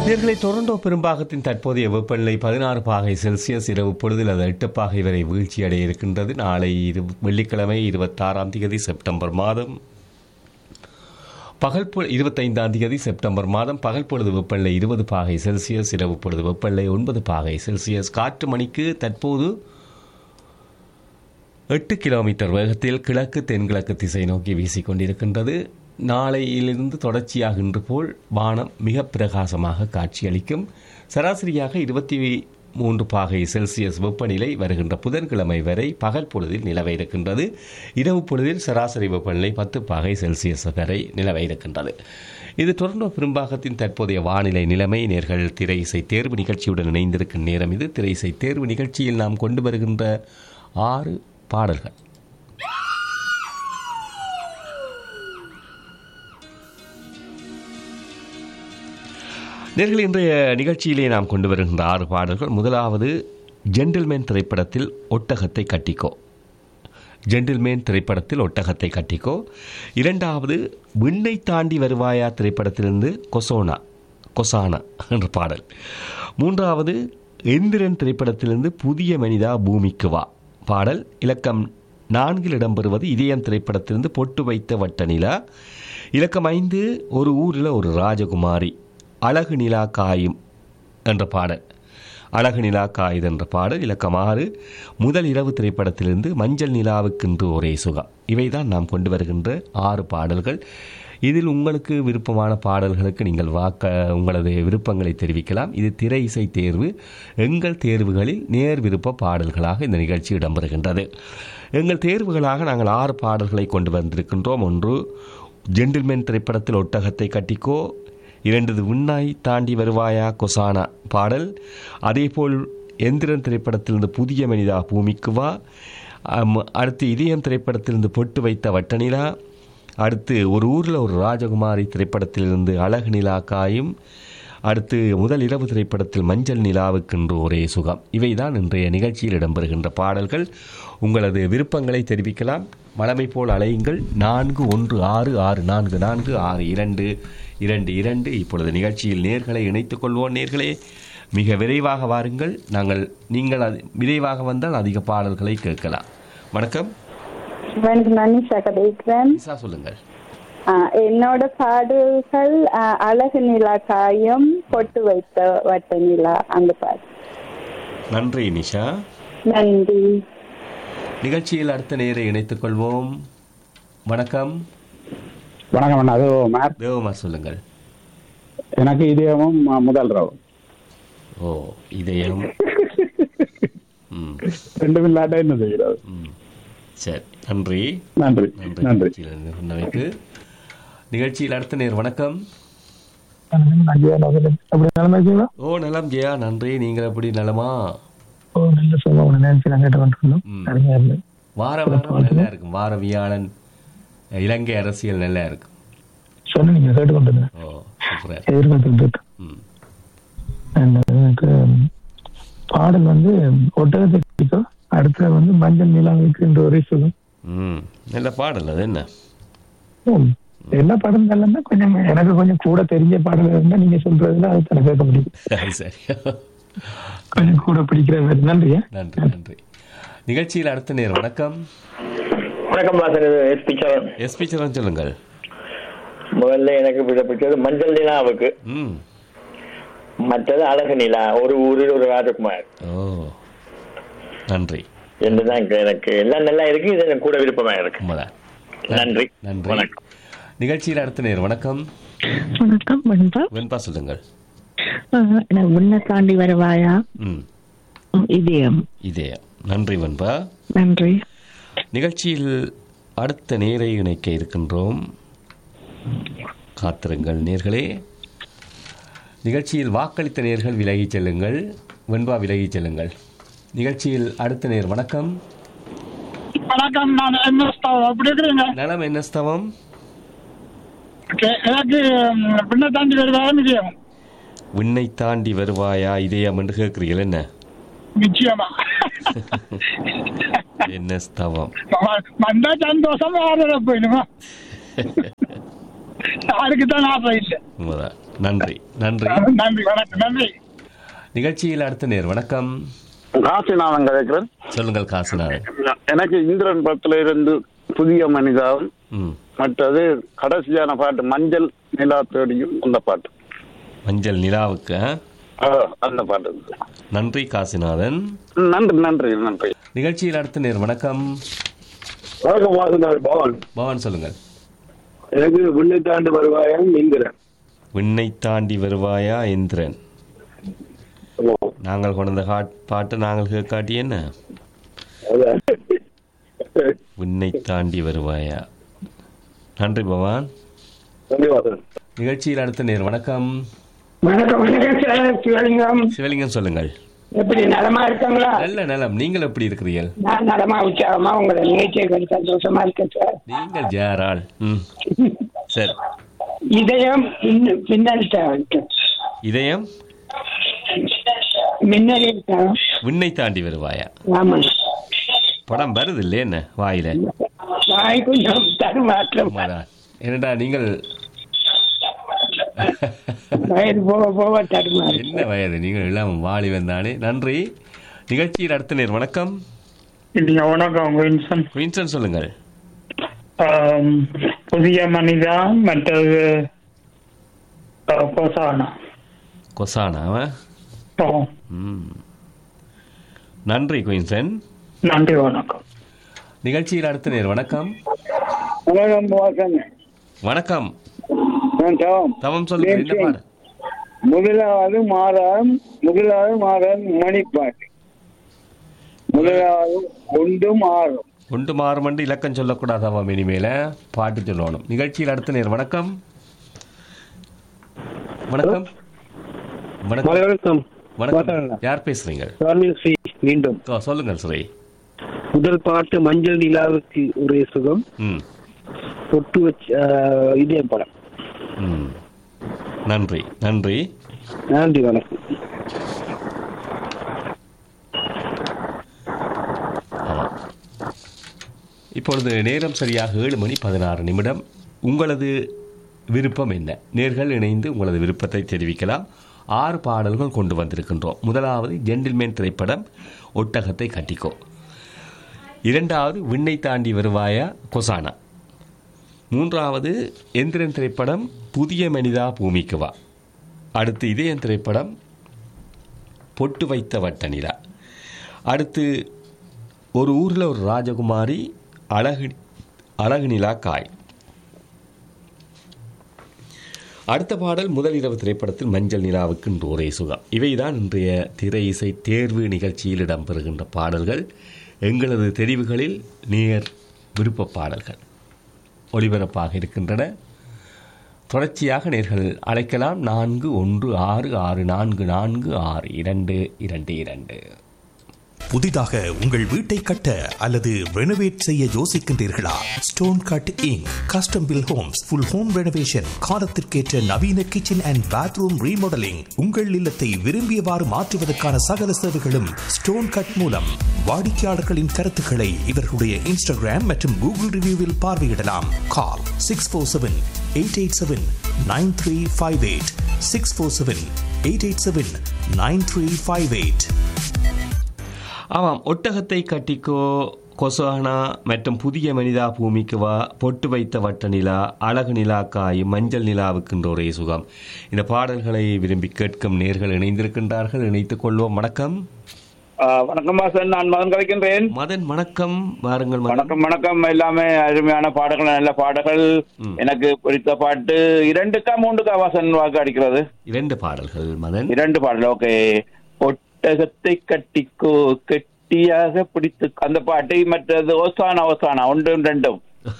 நேர்களை டொரண்டோ பெரும்பாகத்தின் தற்போதைய வெப்பநிலை பதினாறு பாகை செல்சியஸ் இரவு பொழுதில் அது எட்டு பாகை வரை வீழ்ச்சி அடைய இருக்கின்றது நாளை இரு வெள்ளிக்கிழமை இருபத்தாறாம் தேதி செப்டம்பர் மாதம் பகல் பொ இருபத்தைந்தாம் தேதி செப்டம்பர் மாதம் பகல் பொழுது வெப்பநிலை இருபது பாகை செல்சியஸ் இரவு பொழுது வெப்பநிலை ஒன்பது பாகை செல்சியஸ் காற்று மணிக்கு தற்போது எட்டு கிலோமீட்டர் வேகத்தில் கிழக்கு தென்கிழக்கு திசை நோக்கி வீசிக்கொண்டிருக்கின்றது நாளையிலிருந்து தொடர்ச்சியாக இன்று போல் வானம் மிக பிரகாசமாக காட்சியளிக்கும் சராசரியாக இருபத்தி மூன்று பாகை செல்சியஸ் வெப்பநிலை வருகின்ற புதன்கிழமை வரை பகல் பொழுதில் நிலவ இருக்கின்றது இரவு பொழுதில் சராசரி வெப்பநிலை பத்து பாகை செல்சியஸ் வரை நிலவ இருக்கின்றது இது டொரண்டோ பெரும்பாகத்தின் தற்போதைய வானிலை நிலைமை நேர்கள் திரை இசை தேர்வு நிகழ்ச்சியுடன் இணைந்திருக்கும் நேரம் இது திரை இசை தேர்வு நிகழ்ச்சியில் நாம் கொண்டு வருகின்ற ஆறு பாடல்கள் நேர்கள் இன்றைய நிகழ்ச்சியிலே நாம் கொண்டு வருகின்ற ஆறு பாடல்கள் முதலாவது ஜென்டில்மேன் திரைப்படத்தில் ஒட்டகத்தை கட்டிக்கோ ஜென்டில்மேன் திரைப்படத்தில் ஒட்டகத்தை கட்டிக்கோ இரண்டாவது விண்ணை தாண்டி வருவாயா திரைப்படத்திலிருந்து கொசோனா கொசானா என்ற பாடல் மூன்றாவது எந்திரன் திரைப்படத்திலிருந்து புதிய மனிதா பூமிக்கு வா பாடல் இலக்கம் நான்கில் இடம்பெறுவது இதயம் திரைப்படத்திலிருந்து பொட்டு வைத்த வட்ட நிலா இலக்கம் ஐந்து ஒரு ஊரில் ஒரு ராஜகுமாரி அழகு நிலா காயும் என்ற பாடல் அழகு நிலா காயுது என்ற பாடல் இலக்கம் ஆறு முதல் இரவு திரைப்படத்திலிருந்து மஞ்சள் நிலாவுக்கென்று ஒரே சுகம் இவைதான் நாம் கொண்டு வருகின்ற ஆறு பாடல்கள் இதில் உங்களுக்கு விருப்பமான பாடல்களுக்கு நீங்கள் வாக்க உங்களது விருப்பங்களை தெரிவிக்கலாம் இது திரை இசை தேர்வு எங்கள் தேர்வுகளில் நேர் விருப்ப பாடல்களாக இந்த நிகழ்ச்சி இடம்பெறுகின்றது எங்கள் தேர்வுகளாக நாங்கள் ஆறு பாடல்களை கொண்டு வந்திருக்கின்றோம் ஒன்று ஜென்டில்மேன் திரைப்படத்தில் ஒட்டகத்தை கட்டிக்கோ இரண்டது உண்ணாய் தாண்டி வருவாயா கொசானா பாடல் அதேபோல் எந்திரன் திரைப்படத்திலிருந்து புதிய மனிதா பூமிக்கு வா அம், அடுத்து இதயம் திரைப்படத்திலிருந்து பொட்டு வைத்த வட்டநிலா அடுத்து ஒரு ஊரில் ஒரு ராஜகுமாரி திரைப்படத்திலிருந்து அழகு நிலா காயும் அடுத்து முதல் இரவு திரைப்படத்தில் மஞ்சள் நிலாவுக்கென்று ஒரே சுகம் இவைதான் இன்றைய நிகழ்ச்சியில் இடம்பெறுகின்ற பாடல்கள் உங்களது விருப்பங்களை தெரிவிக்கலாம் வழமை போல் அலையுங்கள் நான்கு ஒன்று ஆறு ஆறு நான்கு நான்கு ஆறு இரண்டு இரண்டு இரண்டு இப்பொழுது நிகழ்ச்சியில் நேர்களை இணைத்துக் கொள்வோம் நேர்களே மிக விரைவாக வாருங்கள் நாங்கள் நீங்கள் அது விரைவாக வந்தால் அதிக பாடல்களை கேட்கலாம் வணக்கம் வணக்கம் நான் நிஷா கதைக்கிறேன் நிசா சொல்லுங்கள் ஆஹ் என்னோட பாடல்கள் ஆஹ் அழகு நிலா காயம் பொட்டு வைத்த வட்ட நிலா அந்த பாட்டு நன்றி நிஷா நன்றி நிகழ்ச்சியில் அடுத்த நேரை இணைத்துக் கொள்வோம் வணக்கம் வணக்கம் அண்ணா அது மேத் தேவமார் சொல்லுங்கள் எனக்கு இதயமும் அஹ், முதல் ரவு ஓ இதயம் ம் ரெண்டும் இல்லாட்ட என்ன செய்கிறது ம் சரி நன்றி நன்றி நன்றி நன்றி நிகழ்ச்சியில் இருந்து சொன்னமைக்கு நிகழ்ச்சியில் அடுத்த நேர் வணக்கம் அப்படி நிலைமை இருக்கீங்களா ஓ நலம் ஜெயா நன்றி நீங்கள் எப்படி நலமா ஓ நல்ல சொல்ல உங்களை நினைச்சு நான் கேட்டு கொண்டிருந்தோம் ம். நிறைய இருந்து வார வாரம் நல்லா இருக்கும் வார வியாழன் இலங்கை அரசியல் நல்லா இருக்கும் சொன்ன நீங்க கேட்டு கொண்டிருந்தேன் ஓ சூப்பர் எதிர்பார்த்துட்டு இருக்கேன் ம் And எனக்கு பாடல் வந்து ஒட்டகத்தை பிடிக்கும் அடுத்த வந்து மஞ்சள் நிலாவுக்கு என்ற ஒரே சுகம் ம் நல்ல பாடல் அது என்ன ம். எல்லா பாடலும் நல்லா கொஞ்சம் எனக்கு கொஞ்சம் கூட தெரிஞ்ச பாடல் இருந்தா நீங்க சொல்றதுல அது தனக்கு கேட்க முடியும் அது சரி கொஞ்சம் கூட பிடிக்கிற மாதிரி நன்றியா நன்றி நன்றி நிகழ்ச்சியில் அடுத்த நேர் வணக்கம் வணக்கம் வாசன் இது எஸ் பிச்சரன் எஸ்பி சரண் சொல்லுங்கள் முதல்ல எனக்கு பிடிச்ச- பிடிச்சது மஞ்சள் நிலாவுக்கு ம் மற்றது அழகு நிலா ஒரு ஊரில் ஒரு ராஜகுமார் ஓ நன்றி என்றுதான் இங்க எனக்கு எல்லாம் நல்லா இருக்கு இது எனக்கு கூட விருப்பமா இருக்கு உண்மைதான் நன்றி நன்றி வணக்கம் நிகழ்ச்சியில் அடுத்த நேர் வணக்கம் வணக்கம் வெண்பா வெண்பா சொல்லுங்கள் ஆஹ் நான் உன்னை தாண்டி வருவாயா ம் உம், இதயம் இதே நன்றி வெண்பா நன்றி நிகழ்ச்சியில் அடுத்த நேரை இணைக்க இருக்கின்றோம் காத்திருங்கள் நேர்களே நிகழ்ச்சியில் வாக்களித்த நேர்கள் விலகிச் செல்லுங்கள் வெண்பா விலகிச் செல்லுங்கள் நிகழ்ச்சியில் அடுத்த நேர் வணக்கம் வணக்கம் நான் எம்எஸ் அப்படி இருக்கிறீங்க நலம் என்ன ஸ்தவம் கே- எனக்கு ம், பின்ன தாண்டி வருவாங்க நிச்சயம் விண்ணை தாண்டி வருவாயா இதயம் என்று கேட்கிறீர்கள் என்ன நிச்சயமா என்ன ஸ்தவம் வ- வந்தா சந்தோஷம் ஆறுதல போயிடுமா யாருக்கு தான் ஆசை இல்லை உண்மைதான் நன்றி நன்றி நன்றி வணக்கம் நன்றி நிகழ்ச்சியில் அடுத்த நேர் வணக்கம் காசிநாதன் கதைக்கிறேன் சொல்லுங்கள் காசுநாதன் எனக்கு இந்திரன் படத்துல இருந்து புதிய மனிதாவும் ம் மற்றது கடைசியான பாட்டு மஞ்சள் நிலா தேடியும் அந்த பாட்டு மஞ்சள் நிலாவுக்கு ஆ? ஆ, அந்த பாட்டு நன்றி காசிநாதன் நன்றி நன்றி நன்றி நிகழ்ச்சியில் அடுத்த நேர் வணக்கம் வணக்கம் வாசனார் பவன் பவன் சொல்லுங்கள் எனக்கு விண்ணை தாண்டு வருவாயம் இந்திரன் விண்ணை தாண்டி வருவாயா இந்திரன் நாங்கள் கொண்ட காட் பாட்டு நாங்கள் கேட்காட்டி என்ன அதான். விண்ணை தாண்டி வருவாயா நன்றி பவான் நன்றி வாசன் நிகழ்ச்சியில் அடுத்த நேர் வணக்கம் வணக்கம் வணக்கம் சார் சிவலிங்கம் சிவலிங்கம் சொல்லுங்கள் எப்படி நலமா இருக்காங்களா நல்ல நலம் நீங்கள் எப்படி இருக்கிறீர்கள் நான் நலமா உற்சாகமா உங்களை நிகழ்ச்சியை கொஞ்சம் சந்தோஷமா இருக்கேன் சார் நீங்கள் ஜாராள் ம் சரி இதயம் பின்ன- பின்னல் தேவை இதயம் மின்னலில் தேவை விண்ணை தாண்டி வருவாயா ஆமா படம் வருது இல்லையே என்ன வாயில வாய் கொஞ்சம் தடுமாற்றம் உண்மைதான். என்னடா நீங்கள் வயது போக போக தடுமாறும் என்ன வயது நீங்கள் எல்லாம் வாலி வந்தானே நன்றி நிகழ்ச்சியில் அடுத்த நேர் வணக்கம் இல்லைங்க வணக்கம் வின்சன் குயின்சன் சொல்லுங்கள் ஆம், புதிய மனிதா மற்றது ஆ, பொசானா கொசானாவா ஓ, ம் நன்றி குயின்சன் நன்றி வணக்கம் நிகழ்ச்சியில் அடுத்த நேர் வணக்கம் வணக்கம் வாசன் வணக்கம் நான் தவம் தவம் சொல்லுங்கள் என்ன பாடு முதலாவது மாதம் முதலாவது மாதம் மணிப்பாட்டு முதலாவது ஒன்றும் ஆறும் ஒன்று மாறுமண்டு இலக்கம் சொல்லக்கூடாது அவன் இனிமேல பாட்டு சொல்லணும் நிகழ்ச்சியில் அடுத்த நேர் வணக்கம் வணக்கம் வணக்கம் வணக்கம் வணக்கம் யார் பேசுறீங்க சுவாமி ஸ்ரீ மீண்டும் ஓ, சொல்லுங்கள் ஸ்ரீ முதல் பாட்டு மஞ்சள் நிலாவுக்கு ஒரே சுகம் ம் பொட்டு வச்சு இதே படம் ம் நன்றி நன்றி நன்றி வணக்கம் ஆமாம் இப்பொழுது நேரம் சரியாக ஏழு மணி பதினாறு நிமிடம் உங்களது விருப்பம் என்ன நேர்கள் இணைந்து உங்களது விருப்பத்தை தெரிவிக்கலாம் ஆறு பாடல்கள் கொண்டு வந்திருக்கின்றோம் முதலாவது ஜென்டில்மேன் திரைப்படம் ஒட்டகத்தை கட்டிக்கோ இரண்டாவது விண்ணை தாண்டி வருவாயா கொசானா மூன்றாவது எந்திரன் திரைப்படம் புதிய மனிதா பூமிக்கு வா அடுத்து இதயன் திரைப்படம் பொட்டு வைத்த வட்ட நிலா அடுத்து ஒரு ஊரில் ஒரு ராஜகுமாரி அழகு அழகு நிலா காய் அடுத்த பாடல் முதல் இரவு திரைப்படத்தில் மஞ்சள் நிலாவுக்கு இன்று ஒரே சுகம் இவைதான் இன்றைய திரை இசை தேர்வு நிகழ்ச்சியில் இடம்பெறுகின்ற பாடல்கள் எங்களது தெரிவுகளில் நேர் விருப்ப பாடல்கள் ஒளிபரப்பாக இருக்கின்றன தொடர்ச்சியாக நேர்கள் அழைக்கலாம் நான்கு ஒன்று ஆறு ஆறு நான்கு நான்கு ஆறு இரண்டு இரண்டு இரண்டு புதிதாக உங்கள் வீட்டை கட்ட அல்லது ரெனோவேட் செய்ய யோசிக்கின்றீர்களா stone cutting custom build homes full home renovation காலத்திற்கேற்ற நவீன கிச்சன் அண்ட் பாத்ரூம் ரீமாடலிங் உங்கள் இல்லத்தை விரும்பியவாறு மாற்றுவதற்கான சகல சேவைகளும் ஸ்டோன் கட் மூலம் வாடிக்கையாளர்களின் கருத்துக்களை இவர்களுடைய இன்ஸ்டாகிராம் மற்றும் கூகுள் ரிவ்யூவில் பார்வையிடலாம் call six four seven eight eight seven nine three five eight six four seven eight eight seven nine three five eight ஆமாம் ஒட்டகத்தை கட்டிக்கோ கொசானா மற்றும் புதிய மனிதா பூமிக்கு வா பொட்டு வைத்த வட்ட நிலா அழகு நிலா காய் மஞ்சள் நிலாவுக்குன்ற ஒரே சுகம் இந்த பாடல்களை விரும்பி கேட்கும் நேர்கள் இணைந்திருக்கின்றார்கள் இணைத்துக் கொள்வோம் வணக்கம் வணக்கம் வாசன் நான் மதன் கலைக்கின்றேன் மதன் வணக்கம் வாருங்கள் மதன் வணக்கம் வணக்கம் எல்லாமே அருமையான பாடல்கள் நல்ல பாடல்கள் ம். எனக்கு பிடித்த பாட்டு இரண்டுக்கா மூன்றுக்கா வாசன் வாக்கு அடிக்கிறது இரண்டு பாடல்கள் மதன் இரண்டு பாடல் ஓகே ஒட்டகத்தை கட்டிக்கோ கெட்டியாக பிடித்து அந்த பாட்டு மற்றது ஓசானா ஓசானா ஒன்றும் ரெண்டும்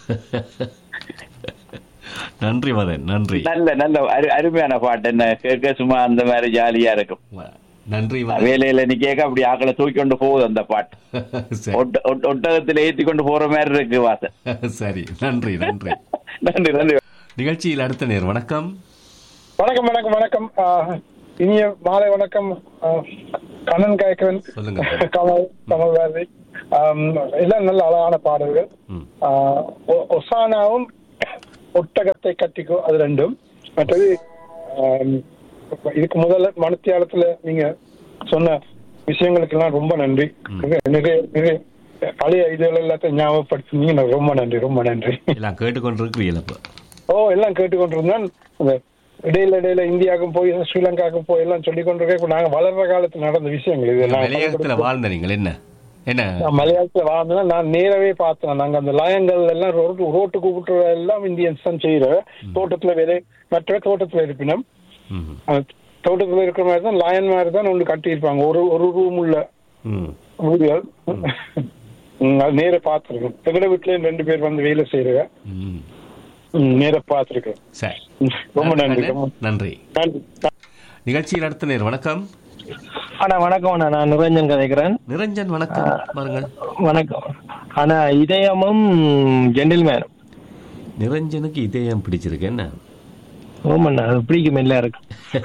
நன்றி மதன் நன்றி நல்ல நல்ல அரு அருமையான பாட்டு என்ன கேட்க சும்மா அந்த மாதிரி ஜாலியா இருக்கும் நன்றி மதன் வேலையில நீ கேட்க அப்படி ஆக்களை தூக்கி கொண்டு போகுது அந்த பாட்டு சரி. ஒட்ட- ஒட்ட- ஒட்டகத்துல ஏத்தி கொண்டு போற மாதிரி இருக்கு வாசன் சரி நன்றி நன்றி நன்றி நன்றி நிகழ்ச்சியில் அடுத்த நேர் வணக்கம் வணக்கம் வணக்கம் வணக்கம் ஆஹ், இனிய மாலை வணக்கம் ஆஹ், கண்ணன் காயக்கவன் சொல்லுங்க. கமல் கமல் பாரதி ஆம், எல்லாம் நல்ல அழகான பாடல்கள் ம். ஆஹ், ஒ- ஒசானாவும் ஒட்டகத்தை கட்டிக்கோ அது ரெண்டும் மற்றது ஆம், இதுக்கு முதல்ல மனுத்தியாலத்துல நீங்க சொன்ன விஷயங்களுக்கெல்லாம் ரொம்ப நன்றி நிறைய நிறைய பழைய இதுகள் எல்லாத்தையும் ஞாபகப்படுத்தினீங்க எனக்கு ரொம்ப நன்றி ரொம்ப நன்றி எல்லாம் கேட்டுக்கொண்டிருக்கிறீர்கள் அப்போ ஓ எல்லாம் கேட்டுக்கொண்டிருந்தேன் அந்த இடையில இடையில இந்தியாவுக்கும் போய் ஸ்ரீலங்காவுக்கும் போய் எல்லாம் சொல்லிக் கொண்டிருக்க நாங்க வளர்ற காலத்துல நடந்த விஷயங்கள் இது நான் வெளியகத்தில் வாழ்ந்த நீங்கள் என்ன என்ன நான் மலையாளத்துல வாழ்ந்தேன்னா நான் நேரவே பார்த்தேன் நாங்க அந்த லயங்கள் எல்லாம் ரோட்டு ரோட்டு கூப்பிட்டு எல்லாம் இந்தியன்ஸ் தான் செய்யற தோட்டத்துல வேலை மற்ற தோட்டத்துல இருப்பினும் ம் அந்த தோட்டத்துல இருக்கிற மாதிரி தான் லயன் மாதிரி தான் ஒன்று கட்டியிருப்பாங்க ஒரு ஒரு ரூம் உள்ள ம் வீடுகள் ம், அது நேர பார்த்துருக்கேன் எங்கட வீட்லயும் ரெண்டு பேர் வந்து வேலை செய்யறாங்க ம் ம், நேர பார்த்துருக்கேன் சரி ரொம்ப நன்றி ரொம்ப நன்றி நன்றி நிகழ்ச்சியில் அடுத்த நேர் வணக்கம் அண்ணா வணக்கம் அண்ணா நான் நிரஞ்சன் கதைக்கிறேன் நிரஞ்சன் வணக்கம் பாருங்கள் வணக்கம் அண்ணா இதயமும் ஜென்டில்மேனும் நிரஞ்சனுக்கு இதயம் பிடிச்சிருக்கு என்ன ஓமண்ணா அது பிடிக்கும் எல்லாருக்கும்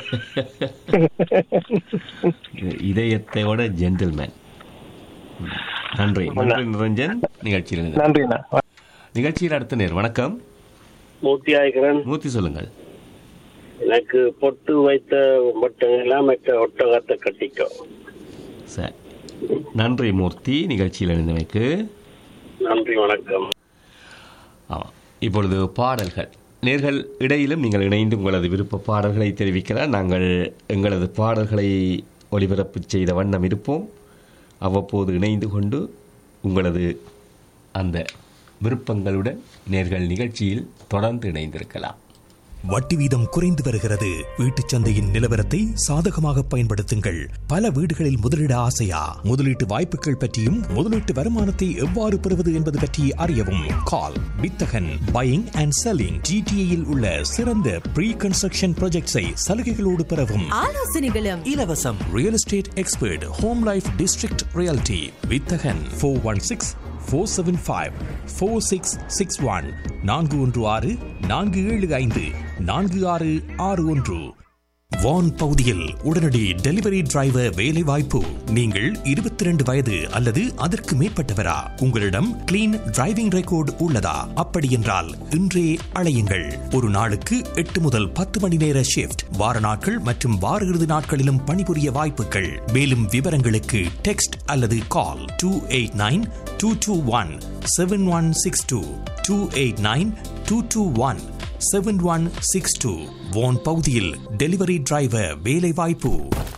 இதயத்தையோட ஜென்டில்மேன் நன்றி நன்றி நிரஞ்சன் நிகழ்ச்சியில் இணைந்து- நன்றிண்ணா நிகழ்ச்சியில் அடுத்த நேர் வணக்கம் மூர்த்தி ஆகிறன் மூர்த்தி சொல்லுங்கள் எனக்கு பொட்டு வைத்த மட்டும் எல்லாம் மற்ற ஒட்டகத்தை கட்டிக்கோ சரி நன்றி மூர்த்தி நிகழ்ச்சியில் இணைந்தமைக்கு நன்றி வணக்கம் ஆமாம் இப்பொழுது பாடல்கள் நேர்கள் இடையிலும் நீங்கள் இணைந்து உங்களது விருப்ப பாடல்களை தெரிவிக்கிறார் நாங்கள் எங்களது பாடல்களை ஒளிபரப்பு செய்த வண்ணம் இருப்போம் அவ்வப்போது இணைந்து கொண்டு உங்களது அந்த விருப்பங்களுடன் நேர்கள் நிகழ்ச்சியில் தொடர்ந்து இணைந்திருக்கலாம் வட்டி வீதம் குறைந்து வருகிறது வீட்டுச் சந்தையின் நிலவரத்தை சாதகமாக பயன்படுத்துங்கள் பல வீடுகளில் முதலீட ஆசையா முதலீட்டு வாய்ப்புகள் பற்றியும் முதலீட்டு வருமானத்தை எவ்வாறு பெறுவது என்பது பற்றி அறியவும் கால் வித்தகன் பையிங் அண்ட் செல்லிங் ஜிடிஏயில் உள்ள சிறந்த ப்ரீ கன்ஸ்ட்ரக்ஷன் ப்ராஜெக்ட்ஸை சலுகைகளோடு பெறவும் ஆலோசனைகளும் இலவசம் real estate expert home life district reality வித்தகன் four one six four seven five four six six one நான்கு ஒன்று ஆறு நான்கு ஏழு ஐந்து நான்கு ஆறு ஆறு ஒன்று வான் பகுதியில் உடனடி டெலிவரி டிரைவர் வேலை வாய்ப்பு நீங்கள் இருபத்தி ரெண்டு வயது அல்லது அதற்கு மேற்பட்டவரா உங்களிடம் கிளீன் டிரைவிங் ரெக்கார்டு உள்ளதா அப்படி என்றால் இன்றே அழையுங்கள் ஒரு நாளுக்கு எட்டு முதல் பத்து மணி நேர ஷிஃப்ட் வார நாட்கள் மற்றும் வார இறுதி நாட்களிலும் பணிபுரிய வாய்ப்புகள் மேலும் விவரங்களுக்கு டெக்ஸ்ட் அல்லது call two eight nine two two one seven one six two two eight nine two two one seven one six two வோன் பகுதியில் டெலிவரி டிரைவர் வேலை வாய்ப்பு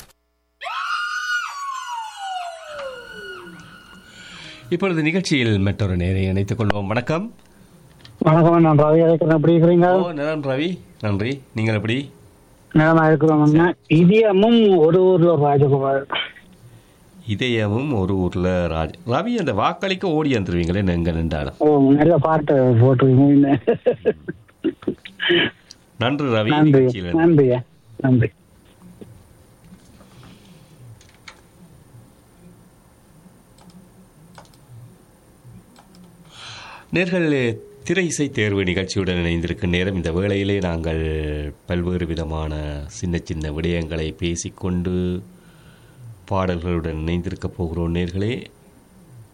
இப்பொழுது நிகழ்ச்சியில் மற்றொரு நேரை இணைத்துக் கொள்வோம் வணக்கம் வணக்கம் நான் ரவி அழைக்கிறேன் எப்படி இருக்கிறீங்க ஓ நலம் ரவி நன்றி நீங்கள் எப்படி நிலமா இருக்கிறோம் இதயமும் ஒரு ஊர்ல ஒரு ராஜகுமார் இதயமும் ஒரு ஊர்ல ராஜ் ரவி அந்த வாக்களிக்க ஓடி வந்துருவீங்களே எங்க நின்றாலும் ஓ நிறைய பாட்டு போட்டுருக்கீங்க நன்றி ரவி நன்றி நிகழ்ச்சியில் நன்றி நன்றி நேர்கள் திரை இசை தேர்வு நிகழ்ச்சியுடன் இணைந்திருக்கும் நேரம் இந்த வேளையிலே நாங்கள் பல்வேறு விதமான சின்ன சின்ன விடயங்களை பேசிக்கொண்டு பாடல்களுடன் இணைந்திருக்க போகிறோம் நேர்களே